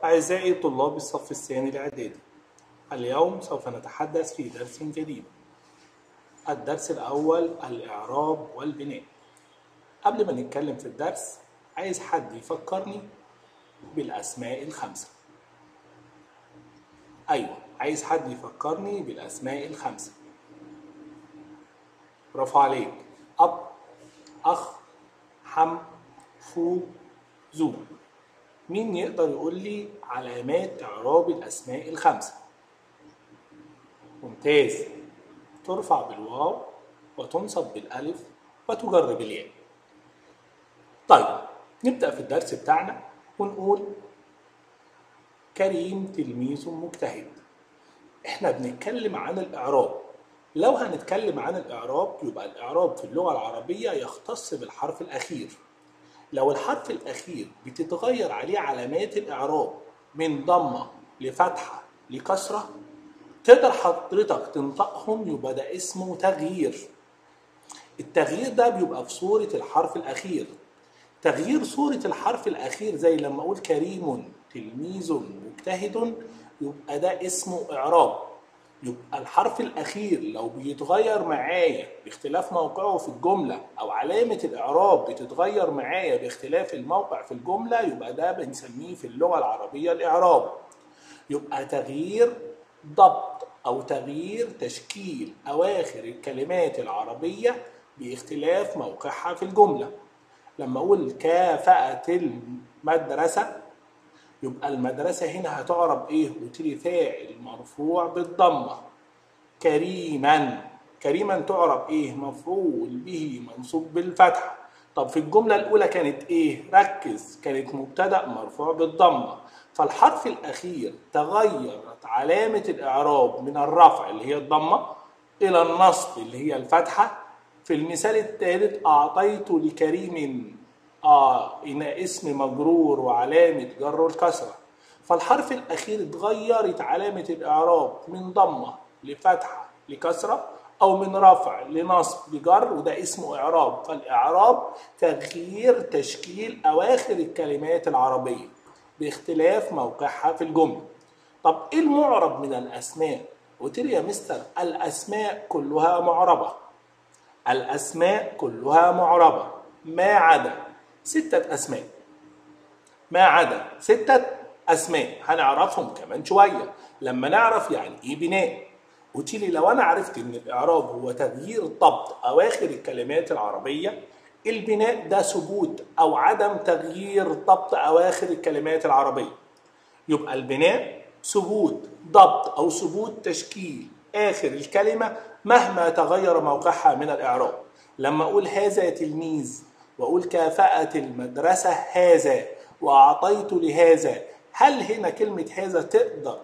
أعزائي طلاب الصف الثاني الإعدادي اليوم سوف نتحدث في درس جديد الدرس الأول الإعراب والبناء قبل ما نتكلم في الدرس عايز حد يفكرني بالأسماء الخمسة أيوة عايز حد يفكرني بالأسماء الخمسة برافو عليك أب أخ حم فو زو مين يقدر يقول لي علامات إعراب الأسماء الخمسة ممتاز ترفع بالواو وتنصب بالألف وتجر بالياء طيب نبدأ في الدرس بتاعنا ونقول كريم تلميذ مجتهد احنا بنتكلم عن الإعراب لو هنتكلم عن الإعراب يبقى الإعراب في اللغة العربية يختص بالحرف الأخير لو الحرف الأخير بتتغير عليه علامات الإعراب من ضمة لفتحة لكسرة تقدر حضرتك تنطقهم يبقى ده اسمه تغيير التغيير ده بيبقى في صورة الحرف الأخير تغيير صورة الحرف الأخير زي لما أقول كريم تلميذ مجتهد يبقى ده اسمه إعراب يبقى الحرف الأخير لو بيتغير معايا باختلاف موقعه في الجملة أو علامة الإعراب بتتغير معايا باختلاف الموقع في الجملة يبقى ده بنسميه في اللغة العربية الإعراب يبقى تغيير ضبط أو تغيير تشكيل أواخر الكلمات العربية باختلاف موقعها في الجملة لما أقول كافأت المدرسة يبقى المدرسة هنا هتعرب إيه؟ قلت لي فاعل مرفوع بالضمة كريما كريما تعرب إيه؟ مفعول به منصوب بالفتحة طب في الجملة الأولى كانت إيه؟ ركز كانت مبتدأ مرفوع بالضمة فالحرف الأخير تغيرت علامة الإعراب من الرفع اللي هي الضمة إلى النصب اللي هي الفتحة في المثال الثالث أعطيت لكريم آه إن اسم مجرور وعلامة جره الكسرة فالحرف الأخير اتغيرت علامة الإعراب من ضمة لفتحة لكسرة أو من رفع لنصب لجر وده اسمه إعراب فالإعراب تغيير تشكيل أواخر الكلمات العربية باختلاف موقعها في الجملة طب إيه المعرب من الأسماء؟ قلت لي يا مستر الأسماء كلها معربة الأسماء كلها معربة ما عدا ستة أسماء ما عدا ستة أسماء هنعرفهم كمان شوية لما نعرف يعني إيه بناء قلت لي لو أنا عرفت إن الإعراب هو تغيير ضبط أواخر الكلمات العربية البناء ده ثبوت أو عدم تغيير ضبط أواخر الكلمات العربية يبقى البناء ثبوت ضبط أو ثبوت تشكيل آخر الكلمة مهما تغير موقعها من الإعراب لما أقول هذا تلميذ وأقول كافأت المدرسة هذا وأعطيت لهذا هل هنا كلمة هذا تقدر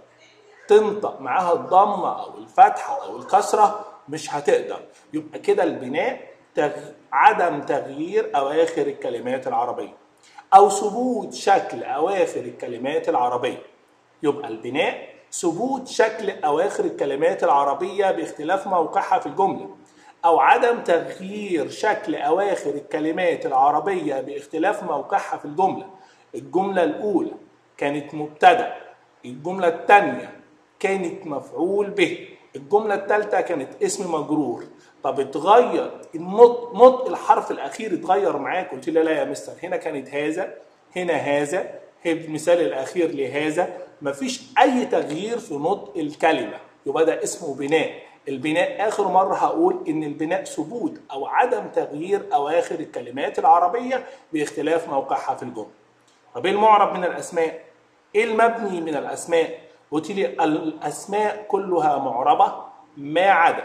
تنطق معاها الضمة أو الفتحة أو الكسرة مش هتقدر يبقى كده البناء تغ... عدم تغيير أواخر الكلمات العربية أو ثبوت شكل أواخر الكلمات العربية يبقى البناء ثبوت شكل أواخر الكلمات العربية باختلاف موقعها في الجملة أو عدم تغيير شكل أواخر الكلمات العربية باختلاف موقعها في الجملة الجملة الأولى كانت مبتدأ الجملة الثانية كانت مفعول به الجملة الثالثة كانت اسم مجرور طب اتغير النطق نطق الحرف الأخير اتغير معاك قلت لي لا يا مستر هنا كانت هذا هنا هذا هي المثال الأخير لهذا مفيش أي تغيير في نطق الكلمة يبقى ده اسمه بناء البناء آخر مرة هقول إن البناء ثبوت أو عدم تغيير أواخر الكلمات العربية باختلاف موقعها في الجملة. طب إيه المعرب من الأسماء؟ إيه المبني من الأسماء؟ قلت لي الأسماء كلها معربة ما عدا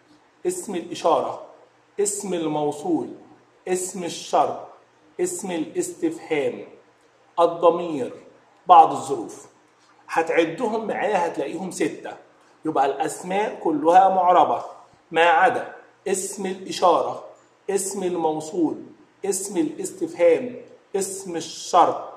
اسم الإشارة، اسم الموصول، اسم الشرط، اسم الاستفهام، الضمير، بعض الظروف. هتعدهم معايا هتلاقيهم ستة. يبقى الأسماء كلها معربة ما عدا اسم الإشارة اسم الموصول اسم الاستفهام اسم الشرط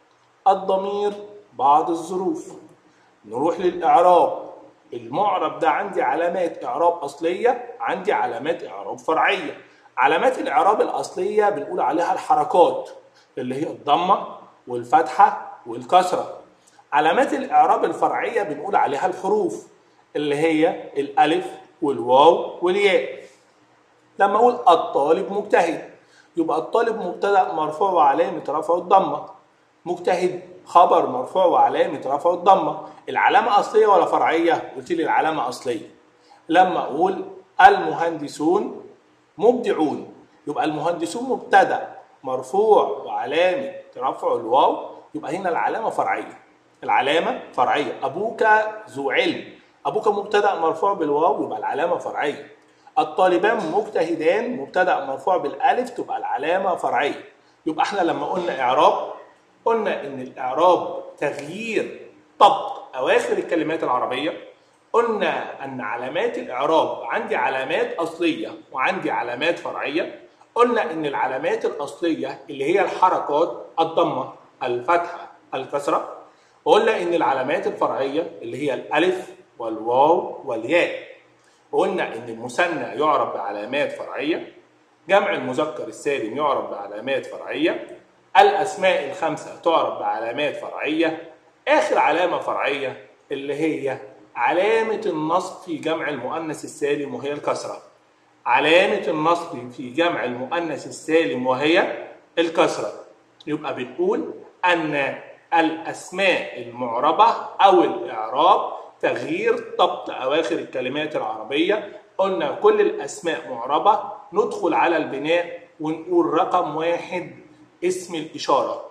الضمير بعض الظروف نروح للإعراب المعرب ده عندي علامات إعراب أصلية عندي علامات إعراب فرعية علامات الإعراب الأصلية بنقول عليها الحركات اللي هي الضمة والفتحة والكسرة علامات الاعراب الفرعيه بنقول عليها الحروف اللي هي الالف والواو والياء لما اقول الطالب مجتهد يبقى الطالب مبتدا مرفوع وعلامه رفعه الضمه مجتهد خبر مرفوع وعلامه رفعه الضمه العلامه اصليه ولا فرعيه قلت لي العلامه اصليه لما اقول المهندسون مبدعون يبقى المهندسون مبتدا مرفوع وعلامه رفعه الواو يبقى هنا العلامه فرعيه العلامه فرعيه ابوك ذو علم ابوك مبتدا مرفوع بالواو يبقى العلامه فرعيه الطالبان مجتهدان مبتدا مرفوع بالالف تبقى العلامه فرعيه يبقى احنا لما قلنا اعراب قلنا ان الاعراب تغيير طبق اواخر الكلمات العربيه قلنا ان علامات الاعراب عندي علامات اصليه وعندي علامات فرعيه قلنا ان العلامات الاصليه اللي هي الحركات الضمه الفتحه الكسره وقلنا ان العلامات الفرعيه اللي هي الالف والواو والياء وقلنا ان المثنى يعرف بعلامات فرعيه جمع المذكر السالم يعرف بعلامات فرعيه الاسماء الخمسه تعرف بعلامات فرعيه اخر علامه فرعيه اللي هي علامه النصب في جمع المؤنث السالم وهي الكسره علامه النصب في جمع المؤنث السالم وهي الكسره يبقى بنقول ان الاسماء المعربه او الاعراب تغيير ضبط اواخر الكلمات العربيه قلنا كل الاسماء معربه ندخل على البناء ونقول رقم واحد اسم الاشاره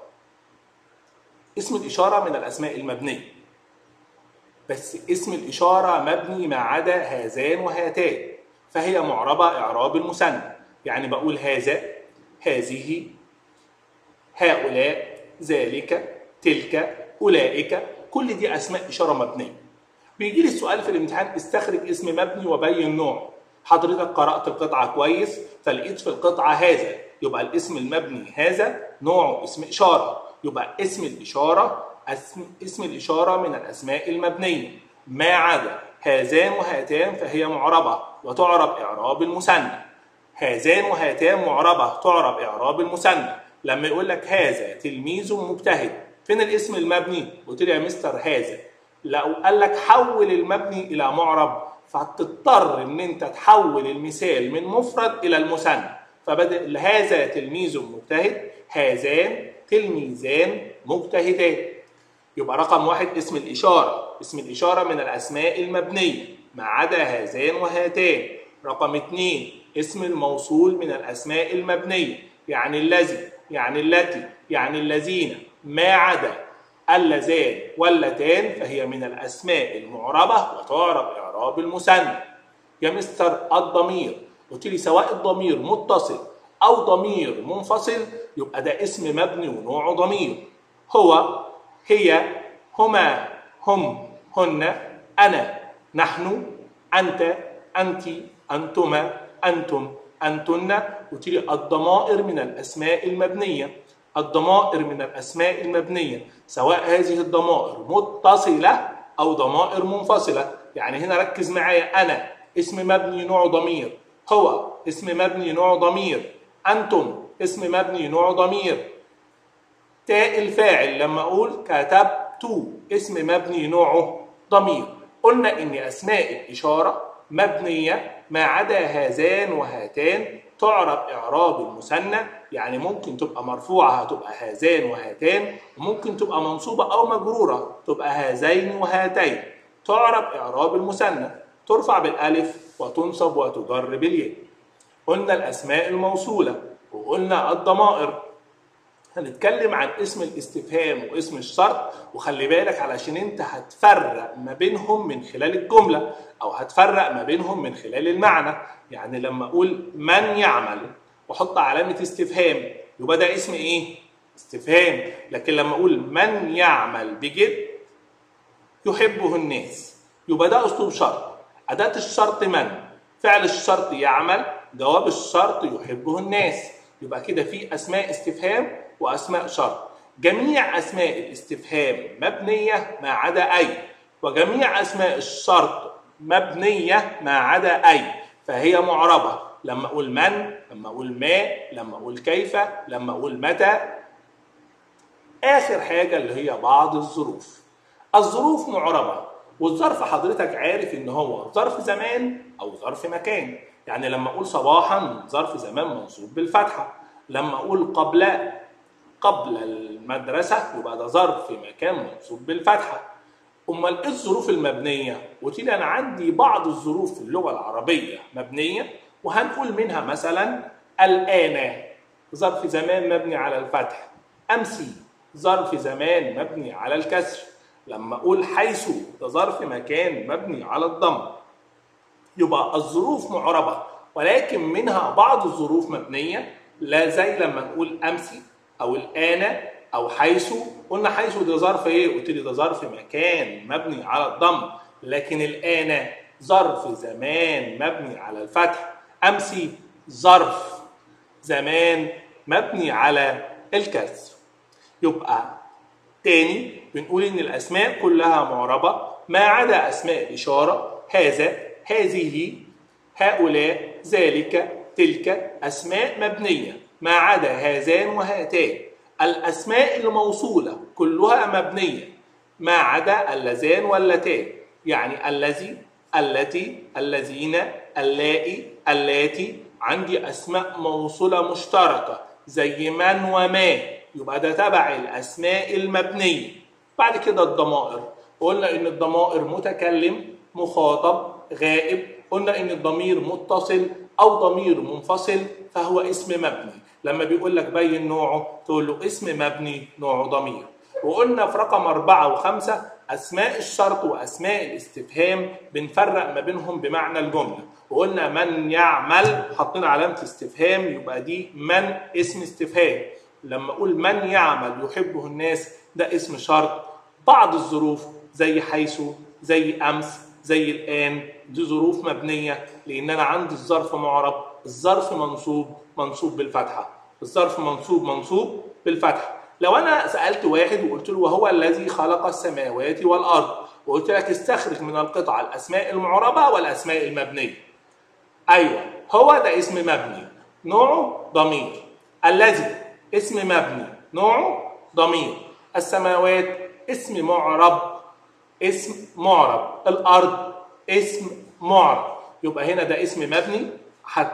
اسم الاشاره من الاسماء المبنيه بس اسم الاشاره مبني ما عدا هذان وهاتان فهي معربه اعراب المثنى يعني بقول هذا هذه هؤلاء ذلك تلك اولئك كل دي اسماء اشاره مبنيه بيجي لي السؤال في الامتحان استخرج اسم مبني وبين نوعه حضرتك قرات القطعه كويس فلقيت في القطعه هذا يبقى الاسم المبني هذا نوعه اسم اشاره يبقى اسم الاشاره اسم اسم الاشاره من الاسماء المبنيه ما عدا هذان وهاتان فهي معربه وتعرب اعراب المثنى هذان وهاتان معربه تعرب اعراب المثنى لما يقول لك هذا تلميذ مجتهد فين الاسم المبني قلت لي يا مستر هذا لو قال لك حول المبني الى معرب فهتضطر ان انت تحول المثال من مفرد الى المثنى فبدل هذا تلميذ مجتهد هذان تلميذان مجتهدان يبقى رقم واحد اسم الإشارة اسم الإشارة من الأسماء المبنية ما عدا هذان وهاتان رقم اتنين اسم الموصول من الأسماء المبنية يعني الذي يعني التي يعني الذين ما عدا اللذان واللتان فهي من الأسماء المعربة وتعرب إعراب المثنى يا مستر الضمير قلت لي سواء الضمير متصل أو ضمير منفصل يبقى ده اسم مبني ونوعه ضمير هو هي هما هم هن أنا نحن أنت أنت أنتما أنتم أنتن قلت لي الضمائر من الأسماء المبنية الضمائر من الأسماء المبنية سواء هذه الضمائر متصلة أو ضمائر منفصلة يعني هنا ركز معايا أنا اسم مبني نوع ضمير هو اسم مبني نوع ضمير أنتم اسم مبني نوع ضمير تاء الفاعل لما أقول كتبت اسم مبني نوعه ضمير قلنا إن أسماء الإشارة مبنية ما عدا هذان وهاتان تعرب إعراب المثنى يعني ممكن تبقى مرفوعة هتبقى هذان وهاتان وممكن تبقى منصوبة أو مجرورة تبقى هذين وهاتين تعرب إعراب المثنى ترفع بالألف وتنصب وتجر بالياء قلنا الأسماء الموصولة وقلنا الضمائر هنتكلم عن اسم الاستفهام واسم الشرط وخلي بالك علشان انت هتفرق ما بينهم من خلال الجملة او هتفرق ما بينهم من خلال المعنى يعني لما اقول من يعمل واحط علامة استفهام يبقى ده اسم ايه استفهام لكن لما اقول من يعمل بجد يحبه الناس يبقى ده اسلوب شرط اداة الشرط من فعل الشرط يعمل جواب الشرط يحبه الناس يبقى كده في اسماء استفهام واسماء شرط جميع اسماء الاستفهام مبنيه ما عدا اي وجميع اسماء الشرط مبنيه ما عدا اي فهي معربه لما اقول من لما اقول ما لما اقول كيف لما اقول متى اخر حاجه اللي هي بعض الظروف الظروف معربة والظرف حضرتك عارف ان هو ظرف زمان او ظرف مكان يعني لما اقول صباحا ظرف زمان منصوب بالفتحة لما اقول قبل قبل المدرسة يبقى ده ظرف مكان منصوب بالفتحة امال ايه الظروف المبنية قلت لي انا عندي بعض الظروف في اللغة العربية مبنية وهنقول منها مثلا الآن ظرف زمان مبني على الفتح أمسي ظرف زمان مبني على الكسر لما أقول حيث ده ظرف مكان مبني على الضم يبقى الظروف معربة ولكن منها بعض الظروف مبنية لا زي لما نقول أمسي أو الآن أو حيث قلنا حيث ده ظرف إيه؟ قلت لي ده ظرف مكان مبني على الضم لكن الآن ظرف زمان مبني على الفتح أمسي ظرف زمان مبني على الكسر يبقى تاني بنقول ان الاسماء كلها معربه ما عدا اسماء الاشاره هذا هذه هؤلاء ذلك تلك اسماء مبنيه ما عدا هذان وهاتان الاسماء الموصوله كلها مبنيه ما عدا اللذان واللتان يعني الذي التي الذين اللائي اللاتي عندي اسماء موصوله مشتركه زي من وما يبقى ده تبع الاسماء المبنيه بعد كده الضمائر قلنا ان الضمائر متكلم مخاطب غائب قلنا ان الضمير متصل او ضمير منفصل فهو اسم مبني لما بيقول لك بين نوعه تقول له اسم مبني نوعه ضمير وقلنا في رقم أربعة وخمسة أسماء الشرط وأسماء الاستفهام بنفرق ما بينهم بمعنى الجملة وقلنا من يعمل حطينا علامة استفهام يبقى دي من اسم استفهام لما أقول من يعمل يحبه الناس ده اسم شرط بعض الظروف زي حيث زي أمس زي الآن دي ظروف مبنية لأن أنا عندي الظرف معرب الظرف منصوب منصوب بالفتحة الظرف منصوب منصوب بالفتحة لو انا سالت واحد وقلت له وهو الذي خلق السماوات والارض وقلت لك استخرج من القطعه الاسماء المعربه والاسماء المبنيه ايوه هو ده اسم مبني نوعه ضمير الذي اسم مبني نوعه ضمير السماوات اسم معرب اسم معرب الارض اسم معرب يبقى هنا ده اسم مبني هت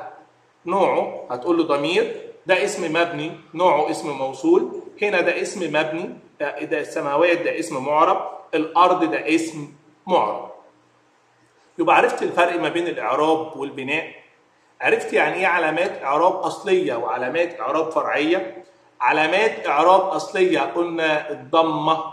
نوعه هتقول له ضمير ده اسم مبني نوعه اسم موصول هنا ده اسم مبني ده السماوات ده اسم معرب الارض ده اسم معرب يبقى عرفت الفرق ما بين الاعراب والبناء عرفت يعني ايه علامات اعراب اصليه وعلامات اعراب فرعيه علامات اعراب اصليه قلنا الضمه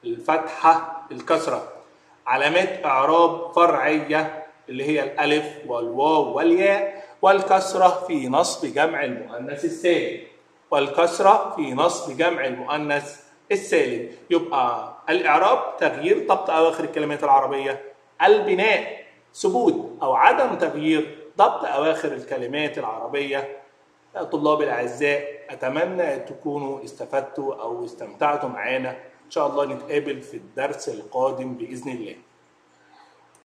الفتحه الكسره علامات اعراب فرعيه اللي هي الالف والواو والياء والكسره في نصب جمع المؤنث السالم والكسرة في نصب جمع المؤنث السالم يبقى الإعراب تغيير ضبط أواخر الكلمات العربية البناء ثبوت أو عدم تغيير ضبط أواخر الكلمات العربية طلاب الأعزاء أتمنى تكونوا استفدتوا أو استمتعتوا معانا إن شاء الله نتقابل في الدرس القادم بإذن الله